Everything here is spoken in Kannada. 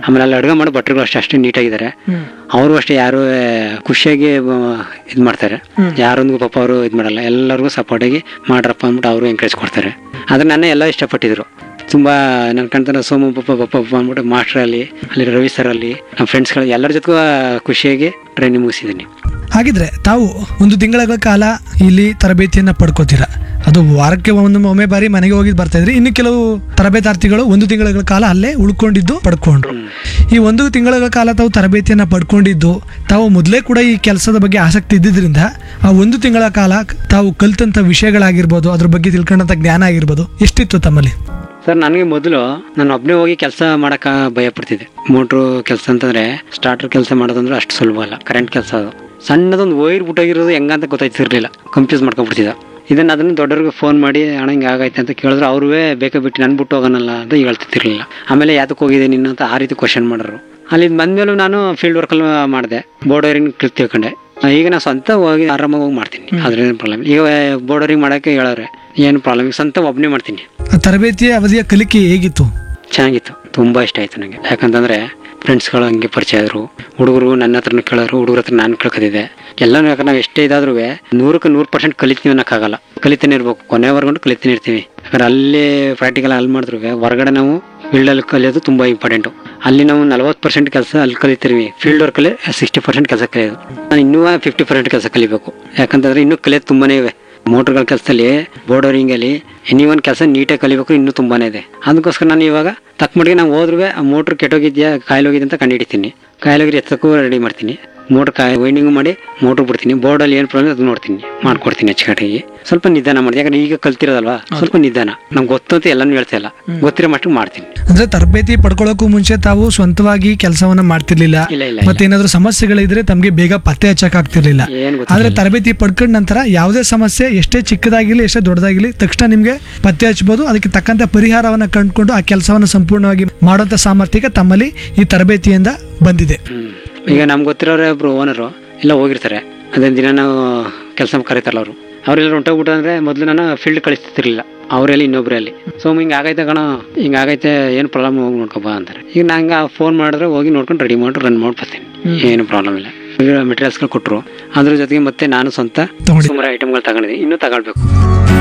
ಆಮೇಲೆ ಅಲ್ಲಿ ಅಡುಗೆ ಮಾಡೋ ಭಟ್ರುಗಳು ಅಷ್ಟೇ ಅಷ್ಟೇ ನೀಟಾಗಿದ್ದಾರೆ ಹ್ಮ್ ಅವರು ಅಷ್ಟೇ ಯಾರು ಖುಷಿಯಾಗಿ ಇದು ಮಾಡ್ತಾರೆ ಯಾರೊಂದಿಗೂ ಪಾಪ ಅವರು ಇದು ಮಾಡಲ್ಲ ಎಲ್ಲರಿಗೂ ಸಪೋರ್ಟಾಗಿ ಮಾಡ್ರಪ್ಪ ಅಂದ್ಬಿಟ್ಟು ಅವರು ಎಂಕರೇಜ್ ಕೊಡ್ತಾರೆ ಆದ್ರೆ ನನ್ನ ಎಲ್ಲ ಇಷ್ಟಪಟ್ಟಿದ್ರು ತುಂಬ ನನ್ನ ಕಣ್ತನ ಸೋಮು ಪಪ್ಪ ಪಪ್ಪ ಪಪ್ಪ ಅಂದ್ಬಿಟ್ಟು ಮಾಸ್ಟ್ರಲ್ಲಿ ಅಲ್ಲಿ ರವಿ ಸರ್ ಅಲ್ಲಿ ನಮ್ಮ ಫ್ರೆಂಡ್ಸ್ಗಳು ಎಲ್ಲರ ಜೊತೆಗೂ ಖುಷಿಯಾಗಿ ಟ್ರೈನಿಂಗ್ ಮುಗಿಸಿದ್ದೀನಿ ಹಾಗಿದ್ರೆ ತಾವು ಒಂದು ತಿಂಗಳ ಕಾಲ ಇಲ್ಲಿ ತರಬೇತಿಯನ್ನ ಪಡ್ಕೋತೀರಾ ಅದು ವಾರಕ್ಕೆ ಒಂದು ಒಮ್ಮೆ ಬಾರಿ ಮನೆಗೆ ಹೋಗಿ ಬರ್ತಾ ಇದ್ರಿ ಇನ್ನು ಕೆಲವು ತರಬೇತಾರ್ಥಿಗಳು ಒಂದು ತಿಂಗಳ ಕಾಲ ಅಲ್ಲೇ ಉಳ್ಕೊಂಡಿದ್ದು ಪಡ್ಕೊಂಡ್ರು ಈ ಒಂದು ತಿಂಗಳ ಕಾಲ ತಾವು ತರಬೇತಿಯನ್ನ ಪಡ್ಕೊಂಡಿದ್ದು ತಾವು ಮೊದಲೇ ಕೂಡ ಈ ಕೆಲಸದ ಬಗ್ಗೆ ಆಸಕ್ತಿ ಇದ್ದಿದ್ರಿಂದ ಆ ಒಂದು ತಿಂಗಳ ಕಾಲ ತಾವು ಕಲ್ತಂತ ವಿಷಯಗಳಾಗಿರ್ಬೋದು ಅದ್ರ ಬಗ್ಗೆ ತಿಳ್ಕೊಂಡಂತ ಜ್ಞಾನ ಆಗಿರ್ಬೋದು ಎಷ್ಟಿತ್ತು ತಮ್ಮಲ್ಲಿ ಸರ್ ನನಗೆ ಮೊದಲು ನಾನು ಒಬ್ಬನೇ ಹೋಗಿ ಕೆಲಸ ಮಾಡಕ್ಕೆ ಭಯ ಪಡ್ತಿದ್ದೆ ಮೋಟ್ರು ಕೆಲಸ ಅಂತಂದ್ರೆ ಸ್ಟಾರ್ಟರ್ ಕೆಲಸ ಮಾಡೋದಂದ್ರೆ ಅಷ್ಟು ಸುಲಭ ಅಲ್ಲ ಕರೆಂಟ್ ಕೆಲಸ ಅದು ಸಣ್ಣದೊಂದು ವೈರ್ ಬಿಟ್ಟೋಗಿರೋದು ಹೆಂಗಂತ ಗೊತ್ತಾಯ್ತಿರ್ಲಿಲ್ಲ ಕನ್ಫ್ಯೂಸ್ ಮಾಡ್ಕೊಂಡ್ಬಿಡ್ತಿದ್ದ ಇದನ್ನ ಅದನ್ನ ದೊಡ್ಡವ್ರಿಗೆ ಫೋನ್ ಮಾಡಿ ಹಣ ಹಿಂಗೆ ಆಗೈತೆ ಅಂತ ಕೇಳಿದ್ರೆ ಅವ್ರೂ ಬೇಕಾ ಬಿಟ್ಟು ನನ್ ಬಿಟ್ಟು ಹೋಗೋಣಲ್ಲ ಅಂತ ಹೇಳ್ತಿರ್ಲಿಲ್ಲ ಆಮೇಲೆ ಯಾತಕ್ಕೆ ಹೋಗಿದೆ ನೀನು ಅಂತ ಆ ರೀತಿ ಕ್ವಶನ್ ಮಾಡೋರು ಅಲ್ಲಿ ಬಂದ್ಮೇಲೂ ನಾನು ಫೀಲ್ಡ್ ವರ್ಕಲ್ಲಿ ಮಾಡಿದೆ ಬೋರ್ಡರಿಂಗ್ ತಿಳ್ಕೊಂಡೆ ಈಗ ನಾನು ಸ್ವಂತ ಹೋಗಿ ಆರಾಮಾಗಿ ಹೋಗಿ ಮಾಡ್ತೀನಿ ಅದ್ರೇನು ಪ್ರಾಬ್ಲಮ್ ಈಗ ಬೋರ್ಡರಿಂಗ್ ಮಾಡೋಕ್ಕೆ ಹೇಳೋರೆ ಏನು ಪ್ರಾಬ್ಲಮ್ ಈಗ ಸ್ವಂತ ಒಬ್ಬನೇ ಮಾಡ್ತೀನಿ ಆ ತರಬೇತಿಯ ಅವಧಿಯ ಕಲಿಕೆ ಹೇಗಿತ್ತು ಚೆನ್ನಾಗಿತ್ತು ತುಂಬಾ ಇಷ್ಟ ಆಯ್ತು ನನಗೆ ಯಾಕಂತಂದ್ರೆ ಫ್ರೆಂಡ್ಸ್ಗಳು ಹಂಗೆ ಪರಿಚಯ ಆದ್ರು ಹುಡುಗರು ನನ್ನ ಹತ್ರನೂ ಕೇಳೋರು ಹುಡುಗರ ಹತ್ರ ನಾನು ಕೇಳ್ಕೊತಿದ್ದೆ ಎಲ್ಲನೂ ಯಾಕಂದ್ರೆ ನಾವು ಎಷ್ಟೇ ಇದಾದ್ರೂ ನೂರಕ್ಕೆ ನೂರು ಪರ್ಸೆಂಟ್ ಕಲಿತೀವಿ ಅನ್ನೋಕ್ಕಾಗಲ್ಲ ಕಲಿತಾನೆ ಇರ್ಬೇಕು ಕೊನೆವರೆಗೂ ಕಲಿತಾನೆ ಇರ್ತೀವಿ ಯಾಕಂದ್ರೆ ಅಲ್ಲಿ ಪ್ರಾಕ್ಟಿಕಲ್ ಅಲ್ಲಿ ಮಾಡಿದ್ರು ಹೊರಗಡೆ ನಾವು ಫೀಲ್ಡಲ್ಲಿ ಕಲಿಯೋದು ತುಂಬಾ ಇಂಪಾರ್ಟೆಂಟು ಅಲ್ಲಿ ನಾವು ನಲ್ವತ್ತು ಪರ್ಸೆಂಟ್ ಕೆಲಸ ಅಲ್ಲಿ ಕಲಿತೀವಿ ಫೀಲ್ಡ್ ವರ್ಕಲ್ಲಿ ಸಿಕ್ಸ್ಟಿ ಪರ್ಸೆಂಟ್ ಕೆಲಸ ಕಲಿಯೋದು ನಾನು ಇನ್ನೂ ಫಿಫ್ಟಿ ಪರ್ಸೆಂಟ್ ಕೆಲಸ ಕಲಿಬೇಕು ಯಾಕಂತಂದ್ರೆ ಇನ್ನೂ ಕಲಿಯೋದು ತುಂಬಾನೇ ಇವೆ ಮೋಟರ್ಗಳ ಕೆಲಸದಲ್ಲಿ ಬೋರ್ಡರಿಂಗ್ ಅಲ್ಲಿ ಎನಿ ಒಂದು ಕೆಲಸ ನೀಟಾಗಿ ಕಲಿಬೇಕು ಇನ್ನೂ ತುಂಬಾನೇ ಇದೆ ಅದಕ್ಕೋಸ್ಕರ ನಾನು ಇವಾಗ ತಕ್ಕ ಮಟ್ಟಿಗೆ ನಾವು ಹೋದ್ರೂ ಆ ಮೋಟ್ರ್ ಕೆಟ್ಟೋಗಿದ್ಯಾ ಕಾಯಿಲೋಗಿದೆ ಅಂತ ಕಂಡುಹಿಡಿತೀನಿ ಕಾಯಿಲೋಗಿದ್ರೆ ಎತ್ತಕ್ಕೂ ರೆಡಿ ಮಾಡ್ತೀನಿ ಮೋಟ್ರ್ ಕಾಯಿ ವೈಂಡಿಂಗ್ ಮಾಡಿ ಮೋಟ್ರ್ ಬಿಡ್ತೀನಿ ಬೋರ್ಡಲ್ಲಿ ಏನು ಪ್ರಾಬ್ಲಮ್ ಅದು ನೋಡ್ತೀನಿ ಮಾಡ್ಕೊಡ್ತೀನಿ ಅಚ್ಚುಕಟ್ಟಾಗಿ ಸ್ವಲ್ಪ ನಿಧಾನ ಮಾಡ್ತೀನಿ ಯಾಕಂದ್ರೆ ಈಗ ಕಲ್ತಿರೋದಲ್ವಾ ಸ್ವಲ್ಪ ನಿಧಾನ ನಂಗೆ ಗೊತ್ತು ಅಂತ ಎಲ್ಲನೂ ಹೇಳ್ತಾ ಇಲ್ಲ ಗೊತ್ತಿರೋ ಮಟ್ಟಿಗೆ ಮಾಡ್ತೀನಿ ಅಂದ್ರೆ ತರಬೇತಿ ಪಡ್ಕೊಳ್ಳೋಕ್ಕೂ ಮುಂಚೆ ತಾವು ಸ್ವಂತವಾಗಿ ಕೆಲಸವನ್ನ ಮಾಡ್ತಿರ್ಲಿಲ್ಲ ಇಲ್ಲ ಇಲ್ಲ ಮತ್ತೆ ಏನಾದ್ರು ಸಮಸ್ಯೆಗಳಿದ್ರೆ ತಮಗೆ ಬೇಗ ಪತ್ತೆ ಹಚ್ಚಕ್ ಆಗ್ತಿರ್ಲಿಲ್ಲ ಏನು ಗೊತ್ತಿಲ್ಲ ಆದ್ರೆ ತರಬೇತಿ ಪಡ್ಕೊಂಡ ನಂತರ ಯಾವುದೇ ಸಮಸ್ಯೆ ಎಷ್ಟೇ ಚಿಕ್ಕದಾಗಿರ್ಲಿ ಎಷ್ಟೇ ದೊಡ್ಡದಾಗಿರ್ಲಿ ತಕ್ಷಣ ನಿಮ್ಗೆ ಪತ್ತೆ ಹಚ್ಚಬಹುದು ಅದಕ್ಕೆ ತಕ್ಕಂತ ಪರಿಹಾರವನ್ನ ಕಂಡುಕೊಂಡು ಆ ಕೆಲಸವನ್ನ ಸಂಪೂರ್ಣವಾಗಿ ಮಾಡುವಂತ ಸಾಮರ್ಥ್ಯಕ್ಕೆ ತಮ್ಮಲ್ಲಿ ಈ ತರಬೇತಿಯಿಂದ ಬಂದಿದೆ ಹ್ಮ್. ಈಗ ನಮ್ಗೆ ಗೊತ್ತಿರೋರೇ ಒಬ್ರು ಓನರು ಎಲ್ಲ ಹೋಗಿರ್ತಾರೆ ಅದೇ ದಿನ ನಾವು ಕೆಲಸ ಕರೀತಾರಲ್ಲ ಅವರು ಅವರೆಲ್ಲ ಹೊಂಟೋಗ್ಬಿಟ್ಟು ಅಂದ್ರೆ ಮೊದಲು ನಾನು ಫೀಲ್ಡ್ ಕಳಿಸ್ತಿರ್ಲಿಲ್ಲ ಅವರೆಲ್ಲಿ ಇನ್ನೊಬ್ರು ಅಲ್ಲಿ ಸೊ ಹಿಂಗೆ ಆಗೈತೆ ಕಣ ಹಿಂಗೆ ಆಗೈತೆ ಏನು ಪ್ರಾಬ್ಲಮ್ ಹೋಗಿ ನೋಡ್ಕೊಬಾ ಅಂತಾರೆ ಈಗ ನಂಗೆ ಫೋನ್ ಮಾಡಿದ್ರೆ ಹೋಗಿ ನೋಡ್ಕೊಂಡು ರೆಡಿ ಮಾಡಿ ರನ್ ಮಾಡಿ ಬರ್ತೀನಿ ಏನು ಪ್ರಾಬ್ಲಮ್ ಇಲ್ಲ ಮೆಟೀರಿಯಲ್ಸ್ಗಳು ಕೊಟ್ಟರು ಅದ್ರ ಜೊತೆಗೆ ಮತ್ತೆ ನಾನು ಸ್ವಂತ ತಗೊಂಡಿ ಸುಮಾರು ಐಟಮ್ಗಳು ತಗೊಂಡಿದ್ದೀನಿ ಇನ್ನೂ ತಗೊಳ್ಬೇಕು